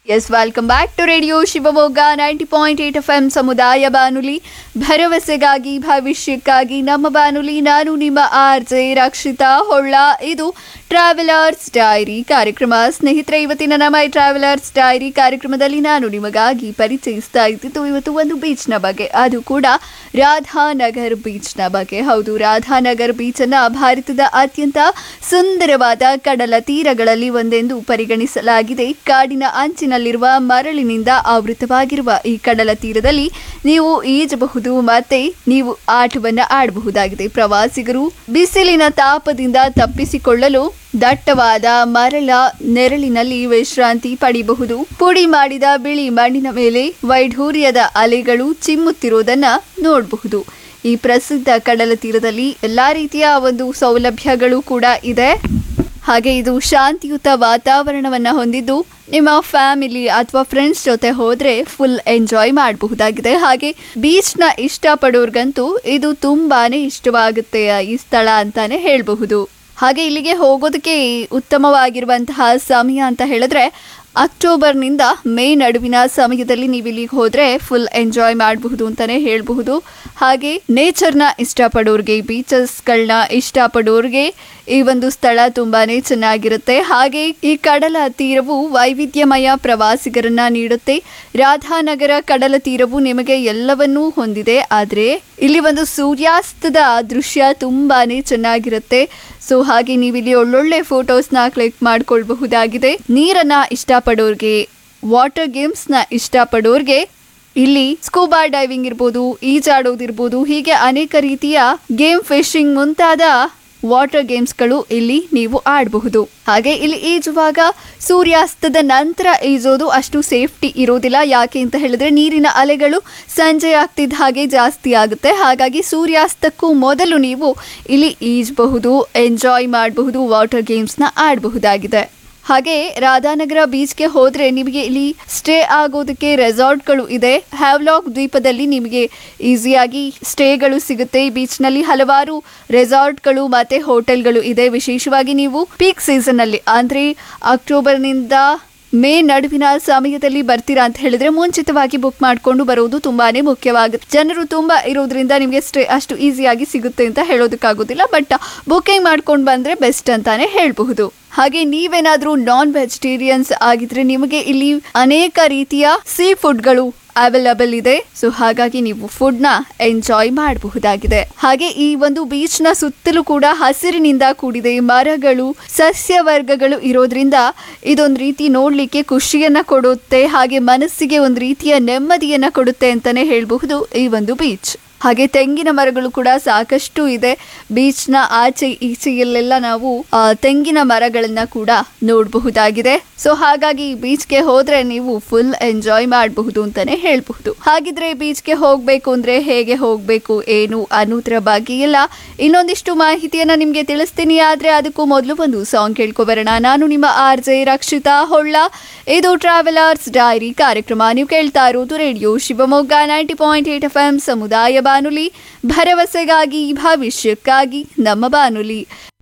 S welcome back to radio Shivamogga ninety point eight F M ಸಮುದಾಯ ಬಾನುಲಿ ಭರವಸೆಗಾಗಿ ಭವಿಷ್ಯಕ್ಕಾಗಿ ನಮ್ಮ ಬಾನುಲಿ ನಾನು ನಿಮ್ಮ ಆರ್ ಜೆ ರಕ್ಷಿತಾ ಹೊಳ್ಳ ಇದು ಟ್ರಾವೆಲರ್ಸ್ ಡೈರಿ ಕಾರ್ಯಕ್ರಮ ಸ್ನೇಹಿತರೆ ಇವತ್ತಿನ ನಮ್ಮ ಈ ಟ್ರಾವೆಲರ್ಸ್ ಡೈರಿ ಕಾರ್ಯಕ್ರಮದಲ್ಲಿ ನಾನು ನಿಮಗಾಗಿ ಪರಿಚಯಿಸ್ತಾ ಇದ್ದಿದ್ದು ಇವತ್ತು ಒಂದು ಬೀಚ್ನ ಬಗ್ಗೆ ಅದು ಕೂಡ ರಾಧಾನಗರ್ ಬೀಚ್ನ ಬಗ್ಗೆ ಹೌದು ರಾಧಾನಗರ್ ಬೀಚನ್ನು ಭಾರತದ ಅತ್ಯಂತ ಸುಂದರವಾದ ಕಡಲ ತೀರಗಳಲ್ಲಿ ಒಂದೆಂದು ಪರಿಗಣಿಸಲಾಗಿದೆ ಕಾಡಿನ ಅಂಚಿನಲ್ಲಿರುವ ಮರಳಿನಿಂದ ಆವೃತವಾಗಿರುವ ಈ ಕಡಲ ತೀರದಲ್ಲಿ ನೀವು ಈಜಬಹುದು ಮತ್ತೆ ನೀವು ಆಟವನ್ನ ಆಡಬಹುದಾಗಿದೆ ಪ್ರವಾಸಿಗರು ಬಿಸಿಲಿನ ತಾಪದಿಂದ ತಪ್ಪಿಸಿಕೊಳ್ಳಲು ದಟ್ಟವಾದ ಮರಳ ನೆರಳಿನಲ್ಲಿ ವಿಶ್ರಾಂತಿ ಪಡೆಯಬಹುದು ಪುಡಿ ಮಾಡಿದ ಬಿಳಿ ಮಣ್ಣಿನ ಮೇಲೆ ವೈಢೂರ್ಯದ ಅಲೆಗಳು ಚಿಮ್ಮುತ್ತಿರುವುದನ್ನ ನೋಡಬಹುದು ಈ ಪ್ರಸಿದ್ಧ ಕಡಲ ತೀರದಲ್ಲಿ ಎಲ್ಲಾ ರೀತಿಯ ಒಂದು ಸೌಲಭ್ಯಗಳು ಕೂಡ ಇದೆ ಹಾಗೆ ಇದು ಶಾಂತಿಯುತ ವಾತಾವರಣವನ್ನ ಹೊಂದಿದ್ದು ನಿಮ್ಮ ಫ್ಯಾಮಿಲಿ ಅಥವಾ ಫ್ರೆಂಡ್ಸ್ ಜೊತೆ ಹೋದ್ರೆ ಫುಲ್ ಎಂಜಾಯ್ ಮಾಡಬಹುದಾಗಿದೆ ಹಾಗೆ ಬೀಚ್ನ ಇಷ್ಟಪಡೋರ್ಗಂತೂ ಇದು ತುಂಬಾನೇ ಇಷ್ಟವಾಗುತ್ತೆ ಈ ಸ್ಥಳ ಅಂತಾನೆ ಹೇಳಬಹುದು ಹಾಗೆ ಇಲ್ಲಿಗೆ ಹೋಗೋದಕ್ಕೆ ಉತ್ತಮವಾಗಿರುವಂತಹ ಸಮಯ ಅಂತ ಹೇಳಿದ್ರೆ ಅಕ್ಟೋಬರ್ನಿಂದ ಮೇ ನಡುವಿನ ಸಮಯದಲ್ಲಿ ನೀವು ಇಲ್ಲಿಗೆ ಹೋದ್ರೆ ಫುಲ್ ಎಂಜಾಯ್ ಮಾಡಬಹುದು ಅಂತಾನೆ ಹೇಳಬಹುದು ಹಾಗೆ ನೇಚರ್ನ ಇಷ್ಟಪಡೋರ್ಗೆ ಬೀಚಸ್ಗಳನ್ನ ಇಷ್ಟಪಡೋರ್ಗೆ ಈ ಒಂದು ಸ್ಥಳ ತುಂಬಾನೇ ಚೆನ್ನಾಗಿರುತ್ತೆ ಹಾಗೆ ಈ ಕಡಲ ತೀರವು ವೈವಿಧ್ಯಮಯ ಪ್ರವಾಸಿಗರನ್ನ ನೀಡುತ್ತೆ ರಾಧಾನಗರ ಕಡಲ ತೀರವು ನಿಮಗೆ ಎಲ್ಲವನ್ನೂ ಹೊಂದಿದೆ ಆದರೆ ಇಲ್ಲಿ ಒಂದು ಸೂರ್ಯಾಸ್ತದ ದೃಶ್ಯ ತುಂಬಾನೇ ಚೆನ್ನಾಗಿರುತ್ತೆ ಸೊ ಹಾಗೆ ನೀವು ಇಲ್ಲಿ ಒಳ್ಳೊಳ್ಳೆ ಫೋಟೋಸ್ನ ಕ್ಲಿಕ್ ಮಾಡ್ಕೊಳ್ಬಹುದಾಗಿದೆ ನೀರನ್ನ ಇಷ್ಟಪಡೋರ್ಗೆ ವಾಟರ್ ಗೇಮ್ಸ್ನ ಇಷ್ಟಪಡೋರ್ಗೆ ಇಲ್ಲಿ ಸ್ಕೂಬಾ ಡೈವಿಂಗ್ ಇರ್ಬೋದು ಈಜಾಡೋದಿರ್ಬೋದು ಹೀಗೆ ಅನೇಕ ರೀತಿಯ ಗೇಮ್ ಫಿಶಿಂಗ್ ಮುಂತಾದ ವಾಟರ್ ಗೇಮ್ಸ್ಗಳು ಇಲ್ಲಿ ನೀವು ಆಡಬಹುದು ಹಾಗೆ ಇಲ್ಲಿ ಈಜುವಾಗ ಸೂರ್ಯಾಸ್ತದ ನಂತರ ಈಜೋದು ಅಷ್ಟು ಸೇಫ್ಟಿ ಇರೋದಿಲ್ಲ ಯಾಕೆ ಅಂತ ಹೇಳಿದ್ರೆ ನೀರಿನ ಅಲೆಗಳು ಸಂಜೆ ಆಗ್ತಿದ್ದ ಹಾಗೆ ಜಾಸ್ತಿ ಆಗುತ್ತೆ ಹಾಗಾಗಿ ಸೂರ್ಯಾಸ್ತಕ್ಕೂ ಮೊದಲು ನೀವು ಇಲ್ಲಿ ಈಜಬಹುದು ಎಂಜಾಯ್ ಮಾಡಬಹುದು ವಾಟರ್ ಗೇಮ್ಸ್ನ ಆಡಬಹುದಾಗಿದೆ ಹಾಗೆ ರಾಧಾನಗರ ಬೀಚ್ಗೆ ಹೋದ್ರೆ ನಿಮಗೆ ಇಲ್ಲಿ ಸ್ಟೇ ಆಗೋದಕ್ಕೆ ರೆಸಾರ್ಟ್ಗಳು ಇದೆ ಹ್ಯಾವ್ಲಾಕ್ ದ್ವೀಪದಲ್ಲಿ ನಿಮಗೆ ಈಸಿಯಾಗಿ ಸ್ಟೇಗಳು ಸಿಗುತ್ತೆ ಈ ಬೀಚ್ನಲ್ಲಿ ಹಲವಾರು ರೆಸಾರ್ಟ್ಗಳು ಮತ್ತೆ ಹೋಟೆಲ್ಗಳು ಇದೆ ವಿಶೇಷವಾಗಿ ನೀವು ಪೀಕ್ ಸೀಸನ್ನಲ್ಲಿ ಅಂದರೆ ಅಕ್ಟೋಬರ್ನಿಂದ ಮೇ ನಡುವಿನ ಸಮಯದಲ್ಲಿ ಬರ್ತೀರಾ ಅಂತ ಹೇಳಿದ್ರೆ ಮುಂಚಿತವಾಗಿ ಬುಕ್ ಮಾಡಿಕೊಂಡು ಬರೋದು ತುಂಬಾನೇ ಮುಖ್ಯವಾಗುತ್ತೆ ಜನರು ತುಂಬಾ ಇರೋದ್ರಿಂದ ನಿಮಗೆ ಸ್ಟೇ ಅಷ್ಟು ಈಸಿಯಾಗಿ ಸಿಗುತ್ತೆ ಅಂತ ಹೇಳೋದಕ್ಕಾಗೋದಿಲ್ಲ ಬಟ್ ಬುಕಿಂಗ್ ಮಾಡ್ಕೊಂಡು ಬಂದ್ರೆ ಬೆಸ್ಟ್ ಅಂತಾನೆ ಹೇಳಬಹುದು ಹಾಗೆ ನೀವೇನಾದ್ರೂ ನಾನ್ ವೆಜಿಟೇರಿಯನ್ಸ್ ಆಗಿದ್ರೆ ನಿಮಗೆ ಇಲ್ಲಿ ಅನೇಕ ರೀತಿಯ ಸೀ ಫುಡ್ಗಳು ಅವೈಲಬಲ್ ಇದೆ ಸೊ ಹಾಗಾಗಿ ನೀವು ಫುಡ್ ನ ಎಂಜಾಯ್ ಮಾಡಬಹುದಾಗಿದೆ ಹಾಗೆ ಈ ಒಂದು ಬೀಚ್ ನ ಸುತ್ತಲೂ ಕೂಡ ಹಸಿರಿನಿಂದ ಕೂಡಿದೆ ಮರಗಳು ಸಸ್ಯವರ್ಗಗಳು ಇರೋದ್ರಿಂದ ಇದೊಂದು ರೀತಿ ನೋಡ್ಲಿಕ್ಕೆ ಖುಷಿಯನ್ನ ಕೊಡುತ್ತೆ ಹಾಗೆ ಮನಸ್ಸಿಗೆ ಒಂದು ರೀತಿಯ ನೆಮ್ಮದಿಯನ್ನ ಕೊಡುತ್ತೆ ಅಂತಾನೆ ಹೇಳಬಹುದು ಈ ಒಂದು ಬೀಚ್ ಹಾಗೆ ತೆಂಗಿನ ಮರಗಳು ಕೂಡ ಸಾಕಷ್ಟು ಇದೆ ಬೀಚ್ನ ಆಚೆ ಈಚೆಯಲ್ಲೆಲ್ಲ ನಾವು ಆ, ತೆಂಗಿನ ಮರಗಳನ್ನ ಕೂಡ ನೋಡಬಹುದಾಗಿದೆ ಸೊ ಹಾಗಾಗಿ ಬೀಚ್ಗೆ ಹೋದ್ರೆ ನೀವು ಫುಲ್ ಎಂಜಾಯ್ ಮಾಡಬಹುದು ಅಂತಾನೆ ಹೇಳ್ಬಹುದು ಹಾಗಿದ್ರೆ ಬೀಚ್ಗೆ ಹೋಗ್ಬೇಕು ಅಂದ್ರೆ ಹೇಗೆ ಹೋಗ್ಬೇಕು ಏನು ಅನ್ನೋದ್ರ ಬಗ್ಗೆ ಎಲ್ಲ ಇನ್ನೊಂದಿಷ್ಟು ಮಾಹಿತಿಯನ್ನ ನಿಮ್ಗೆ ತಿಳಿಸ್ತೀನಿ ಆದ್ರೆ ಅದಕ್ಕೂ ಮೊದಲು ಒಂದು ಸಾಂಗ್ ಕೇಳ್ಕೊಬರೋಣ ನಾನು ನಿಮ್ಮ ಆರ್ ಜೆ ರಕ್ಷಿತಾ ಹೊಳ್ಳ ಇದು ಟ್ರಾವೆಲರ್ಸ್ ಡೈರಿ ಕಾರ್ಯಕ್ರಮ ನೀವು ಕೇಳ್ತಾ ಇರೋದು radio Shivamogga ninety point eight F M ಸಮುದಾಯ ಬಾನುಲಿ ಭರವಸೆಗಾಗಿ ಭವಿಷ್ಯಕ್ಕಾಗಿ ನಮ್ಮ ಬಾನುಲಿ